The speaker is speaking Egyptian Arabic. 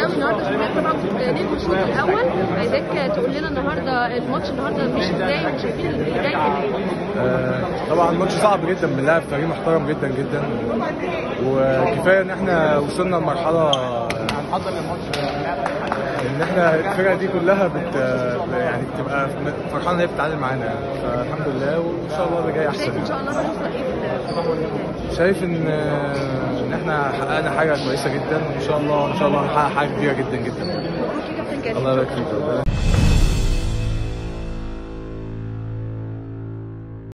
قوي النهارده شفناك طبعا نجم الشوط الاول عايزاك تقول لنا النهارده الماتش النهارده مش ازاي وشايفين اللي جاي آه، طبعا ماتش صعب جدا بنلعب فريق محترم جدا جدا وكفايه ان احنا وصلنا لمرحله هنحضر للماتش ان احنا الفرقه دي كلها بت يعني بتبقى فرحانه ان هي بتتعامل معانا فالحمد لله وان شاء الله اللي جاي احسن شايف ان شاء الله هنوصل ايه في البطولة الجاية؟ شايف ان ان احنا حققنا حاجه كويسه جدا وان شاء الله ان شاء الله هنحقق حاجه كبيره جدا جدا مبروك يا كابتن كريم الله يبارك فيك